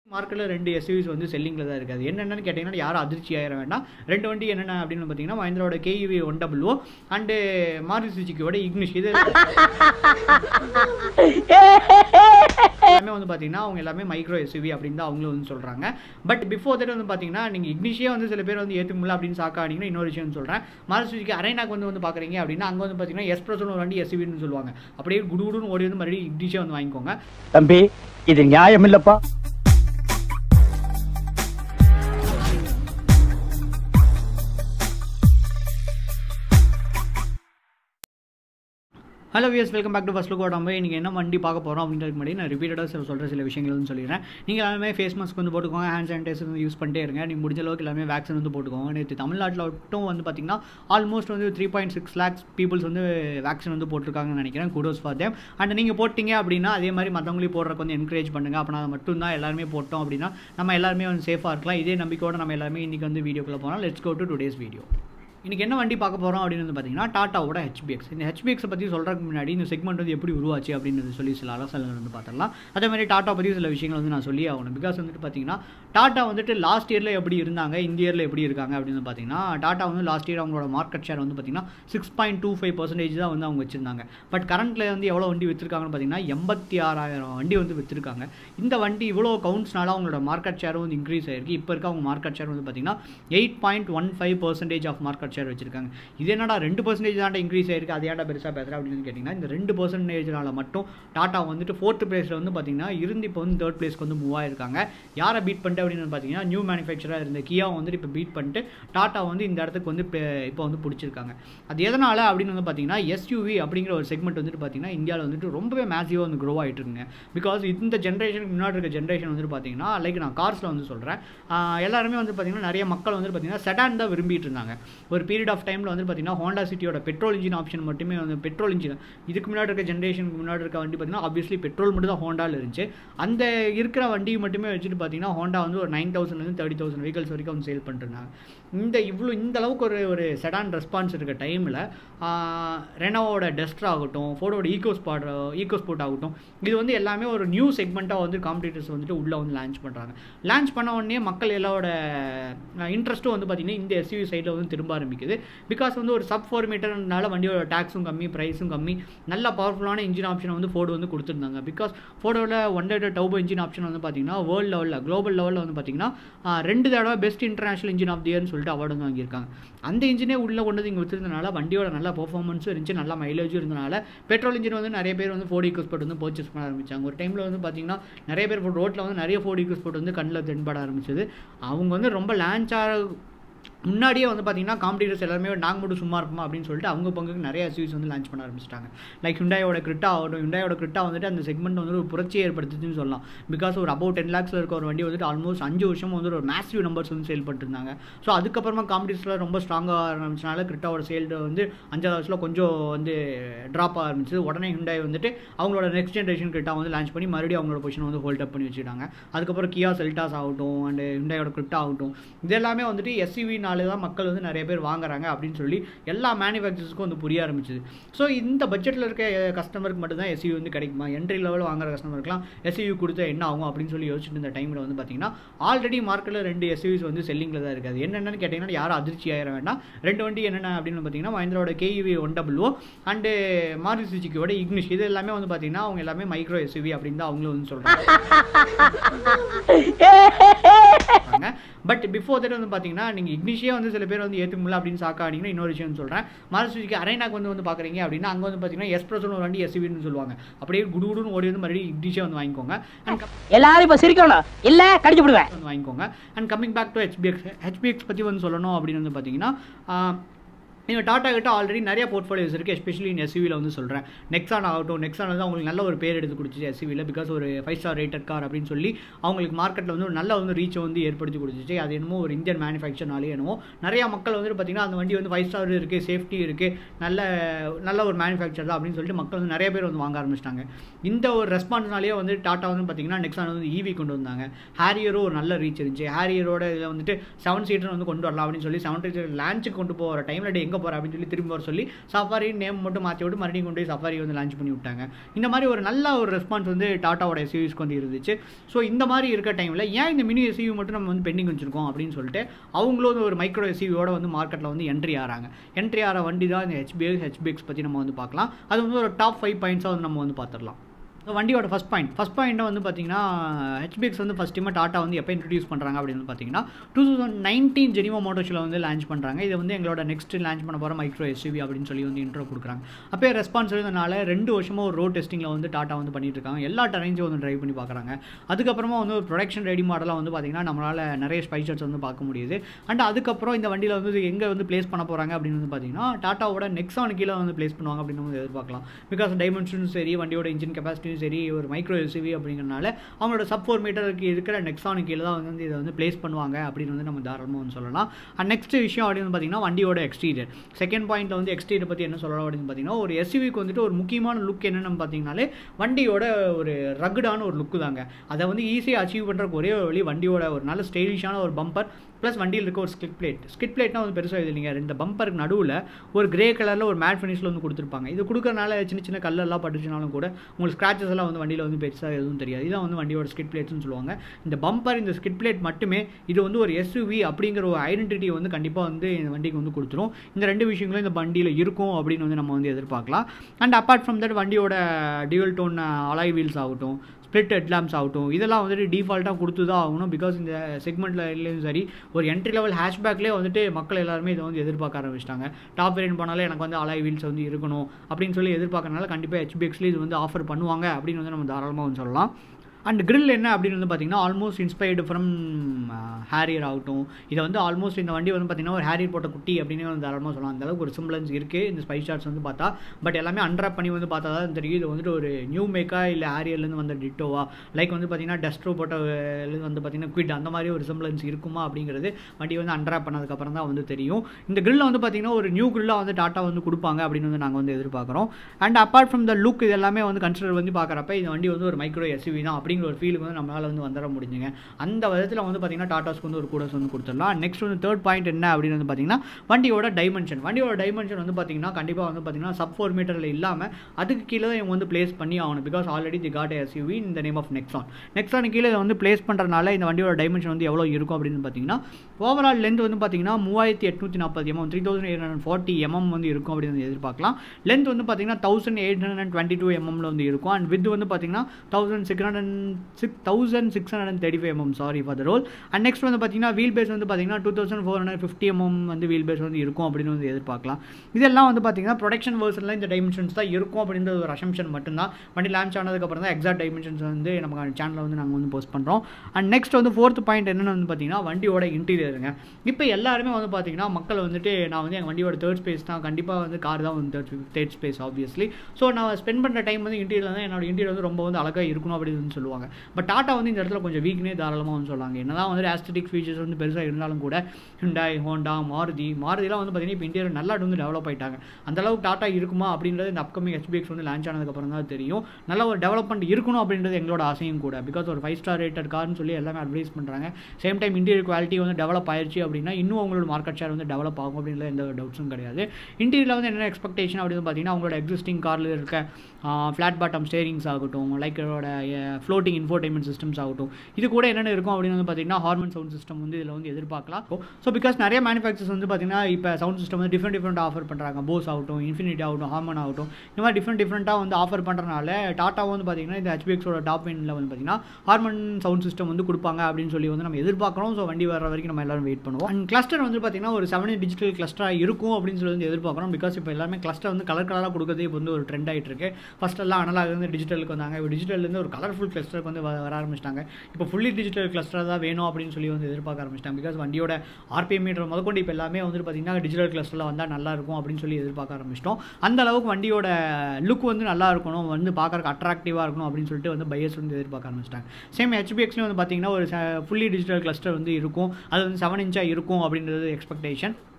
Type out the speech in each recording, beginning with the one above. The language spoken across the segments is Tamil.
மார்க்கெட்டில் ரெண்டு எஸ்யூவிஸ் வந்து செல்லிங்கில் தான் இருக்காது என்னென்னு கேட்டிங்கன்னா யாரும் அதிர்ச்சி ஆயிட வேண்டாம் ரெண்டு வண்டி என்னென்ன அப்படின்னு பார்த்தீங்கன்னா மஹிந்திராவோட KEV one W and Maruti சுஜுக்கியோட இக்னிஷ் இது எல்லாமே வந்து பார்த்தீங்கன்னா அவங்க எல்லாமே மைக்ரோ எஸ்யூவி அப்படின்னு தான் அவங்களும் வந்து சொல்கிறாங்க பட் பிஃபோர் தட் வந்து பார்த்தீங்கன்னா நீங்கள் இக்னிஷே வந்து சில பேர் வந்து ஏற்றுக்க முடியல அப்படின்னு சாக்காடிங்கன்னா இன்னொரு விஷயம் சொல்கிறேன் மாருதி சுஜுக்கி அரைனாக்கு வந்து வந்து பார்க்குறீங்க அப்படின்னா அங்கே வந்து பார்த்தீங்கன்னா எஸ்ப்ரெஸோட ஒரு வண்டி எஸ்யூவின்னு சொல்லுவாங்க அப்படியே குடுகுடுன்னு ஓடி வந்து மறுபடியும் இக்னிஷே வந்து வாங்கிக்கோங்க தம்பி இது நியாயம் இல்லப்பா hello viewers welcome back to first look நம்ம இன்றைக்கி என்ன வண்டி பார்க்க போகிறோம் அப்படின்றதுக்கு முன்னாடி நான் ரிப்பீட்டடாக சில சொல்கிற சில விஷயங்கள் வந்து சொல்லிடுறேன் நீங்கள் எல்லாமே ஃபேஸ் மாஸ்க் வந்து போட்டுக்கோங்க ஹேண்ட் சானிடைசர் வந்து யூஸ் பண்ணிட்டே இருங்க நீங்கள் முடிஞ்ச அளவுக்கு எல்லாமே வேக்சின் வந்து போட்டுக்கோங்க நேற்று தமிழ்நாட்டில் மட்டும் வந்து பார்த்திங்கன்னா ஆல்மோஸ்ட் வந்து three point six lakhs peoples வந்து வேக்சின் வந்து போட்டிருக்காங்கன்னு நினைக்கிறேன் குடோஸ் ஃபார் தேம் அண்ட் நீங்கள் போட்டிங்க அப்படின்னா அதே மாதிரி மற்றவங்களையும் போடுறதுக்கு வந்து என்கரேஜ் பண்ணுங்கள் அப்படின்னா அதை மட்டும் தான் எல்லாருமே போட்டோம் அப்படின்னா நம்ம எல்லாருமே வந்து சேஃபாக இருக்கலாம் இதே நம்பிக்கையோடு நம்ம எல்லாருமே இன்றைக்கி வந்து வீடியோக்குள்ளே போனால் let's go to today's video இன்றைக்கி என்ன வண்டி பார்க்க போகிறோம் அப்படின்னு வந்து பார்த்தீங்கன்னா டாட்டாவோட ஹெச்பிஎக்ஸ் இந்த ஹெச்பிஎக்ஸை பற்றி சொல்கிறதுக்கு முன்னாடி இந்த செக்மெண்ட் வந்து எப்படி உருவாச்சு அப்படின்னு சொல்லி சில அலசல்கள் வந்து பார்த்துடலாம் அதே மாதிரி டாட்டா பற்றி சில விஷயங்கள் வந்து நான் சொல்லி ஆகணும் பிகாஸ் வந்துட்டு பார்த்தீங்கன்னா டாட்டா வந்துட்டு லாஸ்ட் இயரில் எப்படி இருந்தாங்க இந்த இயரில் எப்படி இருக்காங்க அப்படின்னு பார்த்தீங்கன்னா டாட்டா வந்து லாஸ்ட் இயர் அவங்களோட மார்க்கெட் ஷேர் வந்து பார்த்தீங்கன்னா six point two five percentage தான் வந்து அவங்க வச்சிருந்தாங்க பட் கரண்ட்டில் வந்து எவ்வளோ வண்டி விற்றுருக்காங்கன்னு பார்த்தீங்கன்னா எண்பத்தி ஆறாயிரம் வண்டி வந்து விற்றுருக்காங்க இந்த வண்டி இவ்வளோ கவுண்ட்ஸ்னால அவங்களோட மார்க்கெட் ஷேரும் வந்து இன்க்ரீஸ் ஆயிருக்கு இப்போ இருக்க அவங்க மார்க்கெட் ஷேர் வந்து பார்த்தீங்கன்னா eight point one five percentage of market share வச்சிருக்காங்க இது என்னடா ரெண்டு பர்சன்டேஜ் தான் இன்க்ரீஸ் ஆயிருக்கு அது ஏன்டா பெருசாக பேசுகிறேன் அப்படின்னு கேட்டிங்கன்னா இந்த ரெண்டு பர்சன்டேஜ்னால மட்டும் டாட்டா வந்துட்டு ஃபோர்த் பிளேஸில் வந்து பார்த்தீங்கன்னா இருந்து இப்போ வந்து தேர்ட் பிளேஸ்க்கு வந்து மூவ் ஆயிருக்காங்க யாரை பீட் பண்ணிட்டு அப்படின்னு பார்த்தீங்கன்னா நியூ மேனுஃபேக்சராக இருந்த கியா வந்துட்டு இப்போ பீட் பண்ணிட்டு டாட்டா வந்து இந்த இடத்துக்கு வந்து இப்போ வந்து பிடிச்சிருக்காங்க அது எதனால் அப்படின்னு வந்து பார்த்தீங்கன்னா எஸ்யூவி அப்படிங்கிற ஒரு செக்மெண்ட் வந்துட்டு பார்த்தீங்கன்னா இந்தியாவில் வந்துட்டு ரொம்பவே மேசிவாக வந்து க்ரோ ஆகிட்டு இருக்குங்க பிகாஸ் இந்த ஜென்ரேஷனுக்கு முன்னாடி இருக்க ஜென்ரேஷன் வந்துட்டு பார்த்தீங்கன்னா லைக் நான் கார்ஸில் வந்து சொல்கிறேன் எல்லாருமே வந்து பார்த்தீங்கன்னா நிறைய மக்கள் வந்து பார்த்தீங்கன்னா செடான் தான் விரும்பிட்டு இருந்தாங்க ஒரு பீரியட் ஆஃப் டைமில் வந்து பார்த்தீங்கன்னா ஹோண்டா சிட்டியோட பெட்ரோல் இன்ஜின் ஆப்ஷன் மட்டுமே வந்து பெட்ரோல் இன்ஜின் இதுக்கு முன்னாடி இருக்க ஜென்ரேஷனுக்கு முன்னாடி இருக்க வண்டி பார்த்தீங்கன்னா ஆப்வியஸ்லி பெட்ரோல் மட்டும் தான் ஹோண்டாவில் இருந்துச்சு அந்த இருக்கிற வண்டி மட்டுமே வச்சுட்டு பார்த்தீங்கன்னா ஹோண்டா வந்து ஒரு நைன் தௌசண்ட்லேருந்து தேர்ட்டி தௌசண்ட் வெஹிக்கல்ஸ் வரைக்கும் வந்து சேல் பண்ணிருந்தாங்க இந்த இவ்வளோ இந்த அளவுக்கு ஒரு ஒரு செடான் ரெஸ்பான்ஸ் இருக்க டைமில் ரெனோவோட டெஸ்டர் ஆகட்டும் ஃபோர்டோட ஈகோ ஸ்பாட் ஈகோ ஸ்போர்ட் ஆகட்டும் இது வந்து எல்லாமே ஒரு நியூ செக்மெண்ட்டாக வந்து காம்படிட்டர்ஸ் வந்துட்டு உள்ளே வந்து லான்ச் பண்ணுறாங்க லான்ச் பண்ண உடனே மக்கள் எல்லாரோட இன்ட்ரெஸ்ட்டும் வந்து பார்த்திங்கன்னா இந்த எஸ்யூவி சைடில் வந்து திரும்ப ஆரம்பிக்குது பிகாஸ் வந்து ஒரு சப் ஃபோர் மீட்டர்னால வண்டியோட டேக்ஸும் கம்மி ப்ரைஸும் கம்மி நல்ல பவர்ஃபுல்லான இன்ஜின் ஆப்ஷன் வந்து ஃபோர்டு வந்து கொடுத்துருந்தாங்க பிகாஸ் ஃபோர்டோட one litre turbo engine option வந்து பார்த்தீங்கன்னா வேர்ல்டு லெவலில் குளோபல் லெவலில் வந்து பார்த்தீங்கன்னா ரெண்டு தடவை best international engine of the இயர்னு சொல்லிட்டு அவார்டு வந்து வாங்கியிருக்காங்க அந்த இன்ஜினே உள்ளே கொண்டு வந்து இங்கே வச்சிருந்தனால வண்டியோட நல்ல பர்ஃபார்மன்ஸும் இருந்துச்சு நல்ல மைலேஜும் இருந்தனால பெட்ரோல் இன்ஜின் வந்து நிறைய பேர் வந்து ஃபோர்டி ஈக்கோஸ்போர்ட் வந்து பர்ச்சேஸ் பண்ண ஆரம்பிச்சாங்க ஒரு டைமில் வந்து பார்த்தீங்கன்னா நிறைய பேர் ரோட்டில் வந்து நிறைய ஃபோர்டி ஈக்கோஸ்போர்ட் வந்து கண்ணில் தென்பட ஆரம்பிச்சது அவங்க வந்து ரொம்ப லான்ச்சாக முன்னாடியே வந்து பார்த்தீங்கன்னா காம்படிட்டர்ஸ் எல்லாருமே நாங்கள் மட்டும் சும்மா இருப்போமா அப்படின்னு சொல்லிட்டு அவங்க பங்குக்கு நிறைய எஸ்யூஸ் வந்து லான்ச் பண்ண ஆரம்பிச்சிட்டாங்க லைக் ஹுண்டாயோட கிரிட்டா ஆகட்டும் ஹுண்டாயோட கிரிட்டா வந்துட்டு அந்த செக்மெண்ட் வந்து ஒரு புரட்சியை ஏற்படுத்துச்சுன்னு சொல்லலாம் பிகாஸ் ஒரு அபவுட் டென் லேக்ஸில் இருக்க ஒரு வண்டி வந்துட்டு ஆல்மோஸ்ட் அஞ்சு வருஷம் வந்து ஒரு மேசிவ் நம்பர்ஸ் வந்து சேல் பண்ணிருந்தாங்க ஸோ அதுக்கப்புறமா காம்படிட்டர்ஸில் ரொம்ப ஸ்ட்ராங்காக ஆரம்பிச்சனால கிரிட்டாவோட சேல் வந்து அஞ்சாவது வருஷத்தில் கொஞ்சம் வந்து ட்ராப் ஆரம்பிச்சு உடனே ஹுண்டாய் வந்துட்டு அவங்களோட நெக்ஸ்ட் ஜென்ரேஷன் கிரிட்டா வந்து லான்ச் பண்ணி மறுபடியும் அவங்களோட பொசிஷன் வந்து ஹோல்ட் அப் பண்ணி வச்சுட்டாங்க அதுக்கப்புறம் கியா செல்டாஸ் ஆகட்டும் அண்ட் ஹுண்டாயோட கிரிட்டா ஆகட்டும் இது எல்லாமே வந்துட்டு எஸ்யூவி நாலு தான் மக்கள் வந்து நிறைய பேர் வாங்குறாங்க அப்படின்னு சொல்லி எல்லா மேனுஃபேக்சர்ஸ்க்கும் வந்து புரிய ஆரம்பிச்சிது ஸோ இந்த பட்ஜெட்டில் இருக்க கஸ்டமருக்கு மட்டும் தான் எஸ்யூ வந்து கிடைக்குமா என்ட்ரி லெவல் வாங்குற கஸ்டமருக்குலாம் எஸ்யூ கொடுத்தா என்ன ஆகும் அப்படின்னு சொல்லி யோசிச்சுட்டு இருந்த டைமில் வந்து பார்த்தீங்கன்னா ஆல்ரெடி மார்க்கெட்டில் ரெண்டு எஸ்யூஸ் வந்து செல்லிங்கில் தான் இருக்காது என்னென்னு கேட்டிங்கன்னா யாரும் அதிர்ச்சி ஆயிட வேண்டாம் ரெண்டு வண்டி என்னென்ன அப்படின்னு பார்த்தீங்கன்னா மஹிந்திராவோட KEV one W and Maruti சுஜுக்கியோட இக்னிஷ் இது எல்லாமே வந்து பார்த்தீங்கன்னா அவங்க எல்லாமே மைக்ரோ எஸ்யூவி அப்படின்னு தான் அவங்களும் வந்து சொல்கிறாங்க பட் பிஃபோர் தட் வந்து பார்த்தீங்கன்னா நீங்கள் இக்னிஷே வந்து சில பேர் வந்து ஏற்றுக்க முடியல அப்படின்னு சாக்காடிங்கன்னா இன்னொரு விஷயம் சொல்கிறேன் மாருதி சுஜுக்கி அரைனாக்கு வந்து வந்து பார்க்குறீங்க அப்படின்னா அங்கே வந்து பார்த்தீங்கன்னா எஸ்ப்ரெஸோட ஒரு வண்டி எஸ்யூவின்னு சொல்லுவாங்க அப்படியே குடுகுடுன்னு ஓடி வந்து மறுபடியும் இக்னிஷே வந்து வாங்கிக்கோங்க அண்ட் எல்லாரும் இப்ப சிரிக்கணும் இல்ல கடிச்சு விடுவேன் வந்து வாங்கிக்கோங்க and coming back to HBX HBX பற்றி வந்து சொல்லணும் அப்படின்னு வந்து பார்த்தீங்கன்னா நீங்கள் டாட்டா கிட்ட ஆல்ரெடி நிறைய போர்ட்ஃபோலியோஸ் இருக்குது எஸ்பெஷலி இன் எஸ்யூவியில் வந்து சொல்கிறேன் நெக்ஸான் ஆகட்டும் நெக்ஸான் வந்து அவங்களுக்கு நல்ல ஒரு பேர் எடுத்து கொடுத்துச்சு எஸ்யூவியில் பிகாஸ் ஒரு ஃபைவ் ஸ்டார் ரேட்டட் கார் அப்படின்னு சொல்லி அவங்களுக்கு மார்க்கெட்டில் வந்து ஒரு நல்ல வந்து ரீச்சை வந்து ஏற்படுத்தி கொடுத்துச்சு அது என்னமோ ஒரு இந்தியன் மேனுஃபேக்சர்னாலே என்னமோ நிறைய மக்கள் வந்துட்டு பார்த்திங்கன்னா அந்த வண்டி வந்து ஃபைவ் ஸ்டார் இருக்குது சேஃப்டி இருக்குது நல்ல நல்ல ஒரு மேனுஃபேக்சர் தான் அப்படின்னு சொல்லிட்டு மக்கள் வந்து நிறைய பேர் வந்து வாங்க ஆரம்பிச்சிட்டாங்க இந்த ஒரு ரெஸ்பான்ஸ்னாலேயே வந்து டாட்டா வந்து பார்த்திங்கன்னா நெக்ஸான் வந்து ஈவி கொண்டு வந்தாங்க ஹேரியரும் ஒரு நல்ல ரீச் இருந்துச்சு ஹேரியரோட இதில் வந்துட்டு செவன் சீட்டர் வந்து கொண்டு வரலாம் அப்படின்னு சொல்லி செவன் சீட்டர் லான்ச்சுக்கு கொண்டு போகிற டைமில் எங்கே எங்கே போகிற அப்படின்னு சொல்லி திரும்ப வர சொல்லி சஃபாரி நேம் மட்டும் மாற்றி விட்டு மறுபடியும் கொண்டு போய் சஃபாரி வந்து லான்ச் பண்ணி விட்டாங்க இந்த மாதிரி ஒரு நல்ல ஒரு ரெஸ்பான்ஸ் வந்து டாட்டாவோட எஸ்யூவிஸ்க்கு வந்து இருந்துச்சு ஸோ இந்த மாதிரி இருக்க டைமில் ஏன் இந்த மினி எஸ்யூவி மட்டும் நம்ம வந்து பெண்டிங் வச்சிருக்கோம் அப்படின்னு சொல்லிட்டு அவங்களும் ஒரு மைக்ரோ எஸ்யூவியோட வந்து மார்க்கெட்டில் வந்து என்ட்ரி ஆகிறாங்க என்ட்ரி ஆகிற வண்டி தான் இந்த ஹெச்பிஎக்ஸ் ஹெச்பிஎக்ஸ் பற்றி நம்ம வந்து பார்க்கலாம் அது வந்து ஒரு டாப் ஃபைவ் பாயிண்ட்ஸாக வந்து நம்ம வந்து பார்த்துடலாம் ஸோ வண்டியோட ஃபஸ்ட் பாயிண்ட் ஃபஸ்ட் பாயிண்ட் வந்து பார்த்தீங்கன்னா ஹெச்பிஎக்ஸ் வந்து ஃபஸ்ட் டைமாக டாட்டா வந்து எப்போ இன்ட்ரடியூஸ் பண்ணுறாங்க அப்படின்னு பார்த்தீங்கன்னா டூ தௌசண்ட் நைன்டீன் ஜெனிவா மோட்டோஷில் வந்து லான்ச் பண்ணுறாங்க இது வந்து எங்களோட நெக்ஸ்ட் லான்ச் பண்ண போகிற மைக்ரோ எஸ்யூவி அப்படின்னு சொல்லி வந்து இன்ட்ரோ கொடுக்குறாங்க அப்போ ரெஸ்பான்ஸ் இருந்தனால ரெண்டு வருஷமாக ஒரு ரோட் டெஸ்டிங்கில் வந்து டாட்டா வந்து பண்ணிட்டு இருக்காங்க எல்லா டரைன்ஸும் வந்து ட்ரைவ் பண்ணி பார்க்குறாங்க அதுக்கப்புறமா வந்து ஒரு ப்ரொடக்ஷன் ரெடி மாடலாக வந்து பார்த்தீங்கன்னா நம்மளால் நிறைய ஸ்பைசர்ஸ் வந்து பார்க்க முடியுது அண்ட் அதுக்கப்புறம் இந்த வண்டியில் வந்து எங்கே வந்து ப்ளேஸ் பண்ண போகிறாங்க அப்படின்னு வந்து பார்த்தீங்கன்னா டாட்டாவோட நெக்ஸான் கீழே வந்து ப்ளேஸ் பண்ணுவாங்க அப்படின்னு வந்து எதிர்பார்க்கலாம் பிகாஸ் டைமென்ஷனும் சரி வண்டியோட இன்ஜின் கெப்பாசிட்டியும் சரி ஒரு மைக்ரோ எஸ்யூவி அப்படிங்கிறனால அவங்களோட சப் ஃபோர் மீட்டருக்கு இருக்கிற நெக்ஸானு கீழே தான் வந்து இதை வந்து ப்ளேஸ் பண்ணுவாங்க அப்படின்னு வந்து நம்ம தாராளமாக வந்து சொல்லலாம் அண்ட் நெக்ஸ்ட் விஷயம் அப்படின்னு பார்த்தீங்கன்னா வண்டியோட எக்ஸ்டீரியர் செகண்ட் பாயிண்ட்டில் வந்து எக்ஸ்டீரியர் பற்றி என்ன சொல்லலாம் அப்படின்னு பார்த்தீங்கன்னா ஒரு எஸ்யூவிக்கு வந்துட்டு ஒரு முக்கியமான லுக் என்னென்னு பார்த்தீங்கன்னாலே வண்டியோட ஒரு ரகுடான ஒரு லுக்கு தாங்க அதை வந்து ஈஸியாக அச்சீவ் பண்ணுறதுக்கு ஒரே ஒரு வழி வண்டியோட ஒரு நல்ல ஸ்டைலிஷான ஒரு பம்பர் ப்ளஸ் வண்டியில் இருக்க ஒரு ஸ்கிட் பிளேட் ஸ்கிட் பிளேட்னா வந்து பெருசாக இது இல்லைங்க இந்த பம்பருக்கு நடுவில் ஒரு கிரே கலரில் ஒரு மேட் ஃபினிஷில் வந்து கொடுத்துருப்பாங்க இது கொடுக்கறனால சின்ன சின்ன கல்லெல்லாம் பட்டுச்சுனாலும் கூட உங்களுக்கு ஸ்க்ராச்சஸ் எல்லாம் வந்து வண்டியில் வந்து பெருசாக எதுவும் தெரியாது இதான் வந்து வண்டியோட ஸ்கிட் பிளேட்ஸ்னு சொல்லுவாங்க இந்த பம்பர் இந்த ஸ்கிட் பிளேட் மட்டுமே இது வந்து ஒரு எஸ்யூவி அப்படிங்கிற ஒரு ஐடென்டிட்டி வந்து கண்டிப்பாக வந்து இந்த வண்டிக்கு வந்து கொடுத்துரும் இந்த ரெண்டு விஷயங்களும் இந்த வண்டியில் இருக்கும் அப்படின்னு வந்து நம்ம வந்து எதிர்பார்க்கலாம் அண்ட் அப்பார்ட் ஃப்ரம் தட் வண்டியோட டியூல் டோன் அலாய் வீல்ஸ் ஆகட்டும் ஸ்ப்ளிட் ஹெட்லாம்ப்ஸ் ஆகட்டும் இதெல்லாம் வந்துட்டு டிஃபால்ட்டாக கொடுத்து தான் ஆகணும் பிகாஸ் இந்த செக்மெண்ட்லையும் சரி ஒரு என்ட்ரி லெவல் ஹேஷ்பேக்லேயே வந்துட்டு மக்கள் எல்லாருமே இதை வந்து எதிர்பார்க்க ஆரம்பிச்சிட்டாங்க டாப் வேரியன்ட் போனாலே எனக்கு வந்து அலாய் வீல்ஸ் வந்து இருக்கணும் அப்படின்னு சொல்லி எதிர்பார்க்கறனால கண்டிப்பாக ஹெச்பிஎக்ஸ்லேயே இது வந்து ஆஃபர் பண்ணுவாங்க அப்படின்னு வந்து நம்ம தாராளமாக வந்து சொல்லலாம் அண்ட் grill என்ன அப்படின்னு வந்து பார்த்தீங்கன்னா ஆல்மோஸ்ட் இன்ஸ்பயர்டு ஃப்ரம் ஹேரியர் ஆகட்டும் இதை வந்து ஆல்மோஸ்ட் இந்த வண்டி வந்து பார்த்தீங்கன்னா ஒரு ஹேரியர் போட்ட குட்டி அப்படின்னு வந்து தாராளமாக சொல்லலாம் அந்த அளவுக்கு ஒரு சிம்பிளன்ஸ் இருக்குது இந்த ஸ்பை ஷார்ட்ஸ் வந்து பார்த்தா பட் எல்லாமே அன்ராப் பண்ணி வந்து பார்த்தா தான் தெரியும் இது வந்துட்டு ஒரு நியூ மேக்கா இல்லை ஹேரியர்லேருந்து வந்த டிட்டோவா லைக் வந்து பார்த்தீங்கன்னா டஸ்ட்ரோ போட்ட அஹ், வந்து பார்த்தீங்கன்னா குவிட் அந்த மாதிரி ஒரு சிம்பிளன்ஸ் இருக்குமா அப்படிங்கிறது வண்டி வந்து அன்ராப் பண்ணதுக்கப்புறம் தான் வந்து தெரியும் இந்த grill வந்து பார்த்தீங்கன்னா ஒரு நியூ grill-ஆ வந்து டாட்டா வந்து கொடுப்பாங்க அப்படின்னு வந்து நாங்கள் வந்து எதிர்பார்க்குறோம் and apart from the look இது எல்லாமே வந்து கன்சிடர் வந்து பார்க்குறப்ப இந்த வண்டி வந்து ஒரு மைக்ரோ எஸ்யூவி தான் அப்படிங்கிற ஒரு ஃபீலுக்கு வந்து நம்மளால் வந்து வந்துட முடிஞ்சுங்க அந்த விதத்தில் வந்து பார்த்தீங்கன்னா டாட்டாஸ்க்கு வந்து ஒரு கூடஸ் வந்து கொடுத்துடலாம் நெக்ஸ்ட் வந்து தேர்ட் பாயிண்ட் என்ன அப்படின்னு வந்து பார்த்தீங்கன்னா வண்டியோட டைமென்ஷன் வண்டியோட டைமென்ஷன் வந்து பார்த்தீங்கன்னா கண்டிப்பாக வந்து பார்த்தீங்கன்னா சப் ஃபோர் மீட்டரில் இல்லாமல் அதுக்கு கீழே தான் இவங்க வந்து பிளேஸ் பண்ணி ஆகணும் because already the got SUV இந்த நேம் ஆஃப் நெக்ஸான் நெக்ஸான் கீழே இதை வந்து பிளேஸ் பண்ணுறதுனால இந்த வண்டியோட டைமென்ஷன் வந்து எவ்வளோ இருக்கும் அப்படின்னு பார்த்தீங்கன்னா ஓவரால் லென்த் வந்து பார்த்தீங்கன்னா மூவாயிரத்தி எட்நூற்றி நாற்பது mm three thousand eight hundred forty mm வந்து இருக்கும் அப்படின்னு வந்து எதிர்பார்க்கலாம் லென்த் வந்து பார்த்தீங்கன்னா thousand eight hundred twenty two எம்எம்ல வந்து இருக்கும் அண்ட் வித் வந்து பார்த்தீங்கன்னா thousand six hundred six thousand six hundred and thirty five mm sorry for the roll and next வந்து பார்த்தீங்கன்னா வீல் பேஸ் வந்து பார்த்தீங்கன்னா two thousand four hundred fifty mm வந்து வீல் பேஸ் வந்து இருக்கும் அப்படின்னு வந்து எதிர்பார்க்கலாம் இதெல்லாம் வந்து பார்த்தீங்கன்னா ப்ரொடக்ஷன் வேர்ஷனில் இந்த டைமென்ஷன்ஸ் தான் இருக்கும் அப்படின்ற ஒரு அசம்ஷன் மட்டும்தான் வண்டி லான்ச் ஆனதுக்கப்புறம் தான் எக்ஸாக்ட் டைமென்ஷன்ஸ் வந்து நம்ம சேனலில் வந்து நாங்கள் வந்து போஸ்ட் பண்ணுறோம் அண்ட் நெக்ஸ்ட் வந்து ஃபோர்த் பாயிண்ட் என்னென்னு வந்து பார்த்தீங்கன்னா வண்டியோட இன்டீரியருங்க இப்போ எல்லாருமே வந்து பார்த்தீங்கன்னா மக்கள் வந்துட்டு நான் வந்து எங்கள் வண்டியோட தேர்ட் ஸ்பேஸ் தான் கண்டிப்பாக வந்து கார் தான் வந்து third third space obviously so நான் ஸ்பெண்ட் பண்ணுற டைம் வந்து இன்டீரியர் தான் என்னோட இன்டீரியர் வந்து ரொம்ப வந்து அழகாக இருக்கணும் அப்படின்னு வந்து சொல்லுவாங்க பட் டாட்டா வந்து இந்த இடத்துல கொஞ்சம் வீக்னே தாராளமாக வந்து சொல்லுவாங்க என்னதான் வந்து ஆஸ்தட்டிக் ஃபீச்சர்ஸ் வந்து பெருசாக இருந்தாலும் கூட ஹுண்டாய் ஹோண்டா மாருதி மாருதிலாம் வந்து பார்த்தீங்கன்னா இப்போ இன்டீரியர் நல்லா வந்து டெவலப் ஆயிட்டாங்க அந்த அளவுக்கு டாட்டா இருக்குமா அப்படின்றது இந்த அப்கமிங் ஹெச்பிஎக்ஸ் வந்து லான்ச் ஆனதுக்கப்புறம் தான் தெரியும் நல்ல ஒரு டெவலப்மெண்ட் இருக்கணும் அப்படின்றது எங்களோட ஆசையும் கூட பிகாஸ் ஒரு ஃபைவ் ஸ்டார் ரேட்டட் கார்னு சொல்லி எல்லாமே அட்வைஸ் பண்ணுறாங்க சேம் டைம் இன்டீரியர் குவாலிட்டி வந்து டெவலப் ஆயிருச்சு அப்படின்னா இன்னும் அவங்களோட மார்க்கெட் ஷேர் வந்து டெவலப் ஆகும் அப்படின்றது எந்த டவுட்ஸும் கிடையாது இன்டீரியரில் வந்து என்ன எக்ஸ்பெக்டேஷன் அப்படின்னு பார்த்தீங்கன்னா அவங்களோட எக்ஸிஸ்டிங் காரில் இருக்க ஃப்ளாட் பாட்டம் ஸ்டேரிங்ஸ் ஆகட்டும் லைக் இதோட ஃப்ளோட்டிங் இன்ஃபோர்டைன்மெண்ட் சிஸ்டம்ஸ் ஆகட்டும் இது கூட என்னென்ன இருக்கும் அப்படின்னு வந்து பார்த்தீங்கன்னா ஹார்மன் சவுண்ட் சிஸ்டம் வந்து இதில் வந்து எதிர்பார்க்கலாம் ஸோ பிகாஸ் நிறைய மேனுஃபேக்சர்ஸ் வந்து பார்த்தீங்கன்னா இப்போ சவுண்ட் சிஸ்டம் வந்து டிஃப்ரெண்ட் டிஃப்ரெண்ட் ஆஃபர் பண்ணுறாங்க போஸ் ஆகட்டும் இன்ஃபினிட்டி ஆகட்டும் ஹார்மன் ஆகட்டும் இந்த மாதிரி டிஃப்ரெண்ட் டிஃப்ரெண்ட்டாக வந்து ஆஃபர் பண்ணுறனால டாட்டா வந்து பார்த்தீங்கன்னா இந்த ஹெச்பிஎக்ஸோட டாப் எண்டில் வந்து பார்த்தீங்கன்னா ஹார்மன் சவுண்ட் சிஸ்டம் வந்து கொடுப்பாங்க அப்படின்னு சொல்லி வந்து நம்ம எதிர்பார்க்குறோம் ஸோ வண்டி வர வரைக்கும் நம்ம எல்லாரும் வெயிட் பண்ணுவோம் அண்ட் கிளஸ்டர் வந்து பார்த்தீங்கன்னா ஒரு செவன் டிஜிட்டல் கிளஸ்டராக இருக்கும் அப்படின்னு சொல்லி வந்து எதிர்பார்க்குறோம் பிகாஸ் இப்போ எல்லாமே கிளஸ்டர் வந்து கலர் கலராக கொடுக்கறதே இப்போ வந்து ஒரு ட்ரெண்ட் ஆகிட்டு இருக்கு ஃபர்ஸ்ட் எல்லாம் அனலாக இருந்து டிஜிட்டலுக்கு வந்தாங்க இப்போ டிஜிட்டல்லேருந்து ஒரு கலர்ஃபுல் கிளஸ்டருக்கு வந்து வ- வர ஆரம்பிச்சிட்டாங்க இப்போ ஃபுல்லி டிஜிட்டல் கிளஸ்டர் தான் வேணும் அப்படின்னு சொல்லி வந்து எதிர்பார்க்க ஆரம்பிச்சிட்டாங்க பிகாஸ் வண்டியோட ஆர்பிஎம் மீட்டர் முதற்கொண்டு இப்போ எல்லாமே வந்துட்டு பார்த்தீங்கன்னா டிஜிட்டல் கிளஸ்டரில் வந்தால் நல்லா இருக்கும் அப்படின்னு சொல்லி எதிர்பார்க்க ஆரம்பிச்சிட்டோம் அந்த அளவுக்கு வண்டியோட லுக் வந்து நல்லா இருக்கணும் வந்து பார்க்கறக்கு அட்ராக்டிவாக இருக்கணும் அப்படின்னு சொல்லிட்டு வந்து பையர்ஸ் வந்து எதிர்பார்க்க ஆரம்பிச்சிட்டாங்க சேம் ஹெச்பிஎக்ஸ்லேயும் வந்து பார்த்தீங்கன்னா ஒரு ஃபுல்லி டிஜிட்டல் கிளஸ்டர் வந்து இருக்கும் அது வந்து செவன் இன்ச்சாக இருக்கும் அப்படின்றது எக்ஸ்பெக்டேஷன்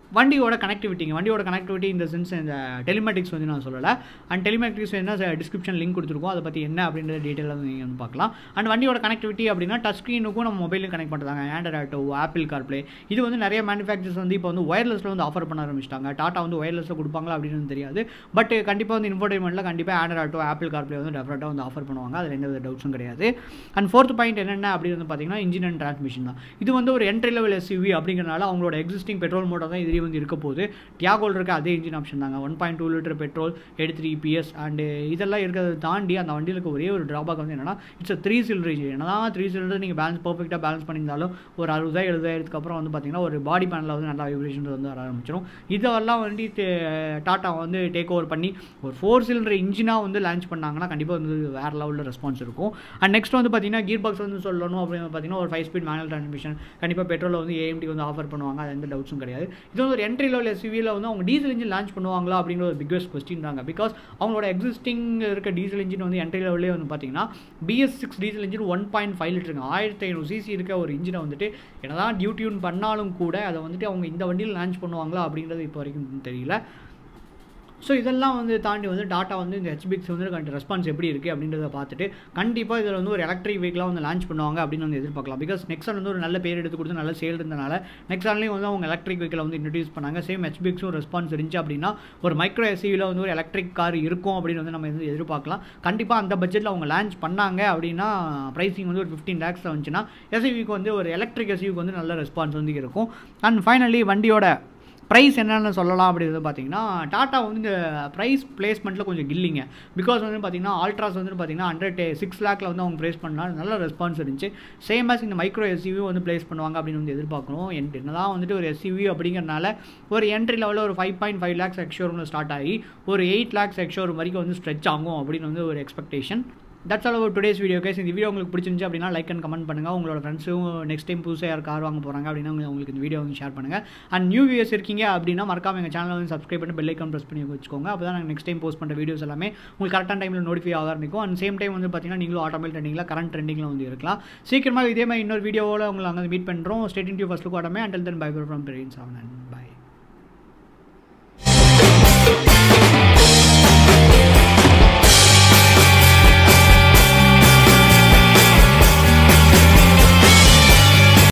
வண்டியோட கனெக்டிவிட்டிங்க வண்டியோட கனெக்டிவிட்டி இந்த சென்ஸ் இந்த டெலிமேட்டிக்ஸ் வந்து நான் சொல்லலை அண்ட் டெலிமேட்டிக்ஸ் என்ன டிஸ்கிரிப்ஷன் லிங்க் கொடுத்துருக்கோம் அதை பற்றி என்ன அப்படின்ற டீட்டெயில் வந்து நீங்கள் வந்து பார்க்கலாம் அண்ட் வண்டியோட கனெக்டிவிட்டி அப்படின்னா டச் ஸ்க்ரீனுக்கும் நம்ம மொபைலும் கனெக்ட் பண்ணுறாங்க ஆண்ட்ராய்ட் ஆட்டோ ஆப்பிள் கார்ப்ளே இது வந்து நிறைய மேனுஃபேக்சர்ஸ் வந்து இப்போ வந்து ஒயர்லெஸில் வந்து ஆஃபர் பண்ண ஆரம்பிச்சிட்டாங்க டாட்டா வந்து ஒயர்லெஸில் கொடுப்பாங்களா அப்படின்னு தெரியாது பட் கண்டிப்பாக வந்து இன்ஃபோடைன்மெண்ட்டில் கண்டிப்பாக ஆண்ட்ராய்ட் ஆட்டோ ஆப்பிள் கார்ப்ளே வந்து டெஃபரெட்டாக வந்து ஆஃபர் பண்ணுவாங்க அதில் எந்த வித டவுட்ஸும் கிடையாது அண்ட் ஃபோர்த் பாயிண்ட் என்னென்ன அப்படின்னு வந்து பார்த்தீங்கன்னா இன்ஜின் அண்ட் டிரான்ஸ்மிஷன் தான் இது வந்து ஒரு என்ட்ரி லெவல் எஸ்யூவி அப்படிங்கிறனால அவங்களோட எக்ஸிஸ்டிங் பெட்ரோல் மோட்டர் தான் இதுலேயே வந்து இருக்க போகுது டியாகோல் இருக்க அதே இன்ஜின் ஆப்ஷன் தாங்க one point two litre petrol eight three PS and இதெல்லாம் இருக்கிறத தாண்டி அந்த வண்டியில் இருக்க ஒரே ஒரு ட்ராபேக் வந்து என்னன்னா இட்ஸ் த்ரீ சிலிண்டர் இன்ஜின் என்னதான் த்ரீ சிலிண்டர் நீங்கள் பேலன்ஸ் பர்ஃபெக்டாக பேலன்ஸ் பண்ணியிருந்தாலும் ஒரு அறுபதாயிரம் எழுபதாயிரத்துக்கு அப்புறம் வந்து பார்த்தீங்கன்னா ஒரு பாடி பேனில் வந்து நல்லா வைப்ரேஷன் வந்து வர ஆரம்பிச்சிடும் இதெல்லாம் வந்து டாட்டா வந்து டேக் ஓவர் பண்ணி ஒரு ஃபோர் சிலிண்டர் இன்ஜினாக வந்து லான்ச் பண்ணாங்கன்னா கண்டிப்பாக வந்து வேறு லெவலில் ரெஸ்பான்ஸ் இருக்கும் அண்ட் நெக்ஸ்ட் வந்து பார்த்தீங்கன்னா கீர் பாக்ஸ் வந்து சொல்லணும் அப்படின்னு பார்த்தீங்கன்னா ஒரு ஃபைவ் ஸ்பீட் மேனுவல் டிரான்ஸ்மிஷன் கண்டிப்பாக பெட்ரோலில் வந்து ஏஎம்டி வந்து ஆஃபர் பண்ணுவாங்க அது எந்த டவுட்ஸும் கிடையாது இது வந்து ஒரு என்ட்ரி லெவல் எஸ்யூவியில் வந்து அவங்க டீசல் இன்ஜின் லான்ச் பண்ணுவாங்களா அப்படிங்கிற ஒரு பிக்கஸ்ட் கொஸ்டின் தாங்க பிகாஸ் அவங்களோட எக்ஸிஸ்டிங் இருக்க டீசல் இன்ஜின் வந்து என்ட்ரி லெவலே வந்து பார்த்தீங்கன்னா BS six diesel engine one point five லிட்டருங்க ஆயிரத்தி ஐநூறு சிசி இருக்க ஒரு இன்ஜினை வந்துட்டு என்னதான் டியூட்டியூன் பண்ணாலும் கூட அதை வந்துட்டு அவங்க இந்த வண்டியில் லான்ச் பண்ணுவாங்களா அப்படின்றது இப்போ வரைக்கும் தெரியல ஸோ இதெல்லாம் வந்து தாண்டி வந்து டாட்டா வந்து இந்த ஹெச்பிக்ஸ் வந்து கண்டி ரெஸ்பான்ஸ் எப்படி இருக்குது அப்படின்றத பார்த்துட்டு கண்டிப்பாக இதில் வந்து ஒரு எலக்ட்ரிக் வெஹிக்கிளாக வந்து லான்ச் பண்ணுவாங்க அப்படின்னு வந்து எதிர்பார்க்கலாம் பிகாஸ் நெக்ஸான் வந்து ஒரு நல்ல பேர் எடுத்து கொடுத்து நல்ல சேல் இருந்தனால நெக்ஸான்லேயும் வந்து அவங்க எலக்ட்ரிக் வெஹிக்கிளை வந்து இன்ட்ரடியூஸ் பண்ணாங்க சேம் ஹெச்பிக்ஸும் ரெஸ்பான்ஸ் இருந்துச்சு அப்படின்னா ஒரு மைக்ரோ எஸ்யூவில் வந்து ஒரு எலக்ட்ரிக் கார் இருக்கும் அப்படின்னு வந்து நம்ம வந்து எதிர்பார்க்கலாம் கண்டிப்பாக அந்த பட்ஜெட்டில் அவங்க லான்ச் பண்ணாங்க அப்படின்னா ப்ரைஸிங் வந்து ஒரு ஃபிஃப்டீன் லேக்ஸில் வந்துச்சுன்னா எஸ்யூவிக்கு வந்து ஒரு எலக்ட்ரிக் எஸ்யூவிக்கு வந்து நல்ல ரெஸ்பான்ஸ் வந்து இருக்கும் அண்ட் ஃபைனலி வண்டியோட ப்ரைஸ் என்னென்னு சொல்லலாம் அப்படிங்கிறது பார்த்தீங்கன்னா டாட்டா வந்து இந்த ப்ரைஸ் பிளேஸ்மெண்ட்டில் கொஞ்சம் கில்லிங்க பிகாஸ் வந்து பார்த்தீங்கன்னா ஆல்ட்ராஸ் வந்து பார்த்தீங்கன்னா ஹண்ட்ரட் சிக்ஸ் லேக்கில் வந்து அவங்க ப்ளேஸ் பண்ணால் நல்ல ரெஸ்பான்ஸ் இருந்துச்சு சேம் ஆஸ் இந்த மைக்ரோ எஸ்யூவி வந்து ப்ளேஸ் பண்ணுவாங்க அப்படின்னு வந்து எதிர்பார்க்கணும் என்னதான் வந்துட்டு ஒரு எஸ்யூவி அப்படிங்கிறனால ஒரு என்ட்ரி லெவலில் ஒரு ஃபைவ் பாயிண்ட் ஃபைவ் லேக்ஸ் எக்ஷோரூமில் ஸ்டார்ட் ஆகி ஒரு எயிட் லேக்ஸ் எக்ஷோரூம் வரைக்கும் வந்து ஸ்ட்ரெச் ஆகும் அப்படின்னு வந்து ஒரு expectation that's all our today's video guys இந்த வீடியோ உங்களுக்கு பிடிச்சிருந்துச்சு அப்படின்னா லைக் அண்ட் கமெண்ட் பண்ணுங்கள் உங்களோட ஃப்ரெண்ட்ஸும் நெக்ஸ்ட் டைம் புதுசாக யார் கார் வாங்க போகிறாங்க அப்படின்னா உங்களுக்கு உங்களுக்கு இந்த வீடியோ வந்து ஷேர் பண்ணுங்கள் அண்ட் நியூ வியூஸ் இருக்கீங்க அப்படின்னா மறக்காம எங்கள் சேனல் வந்து சப்ஸ்கிரைப் பண்ணி பெல் ஐக்கான் ப்ரெஸ் பண்ணி வச்சுக்கோங்க அப்போ தான் நாங்கள் நெக்ஸ்ட் டைம் போஸ்ட் பண்ணுற வீடியோஸ் எல்லாமே உங்களுக்கு கரெக்டான டைமில் நோட்டிஃபை ஆக ஆரம்பிக்கும் அண்ட் சேம் டைம் வந்து பார்த்தீங்கன்னா நீங்களும் ஆட்டோமேட் ட்ரெண்டிங்கில் கரண்ட் ட்ரெண்டிங்கில் வந்து இருக்கலாம் சீக்கிரமாக இதே மாதிரி இன்னொரு வீடியோவில் உங்களை அங்கே மீட் பண்ணுறோம் ஸ்டேட் இன் டியூ ஃபஸ்ட் ஆட்டமே அண்டல் தென் பை ஃப்ரம் பெரியன்ஸ் ஆகணும் பை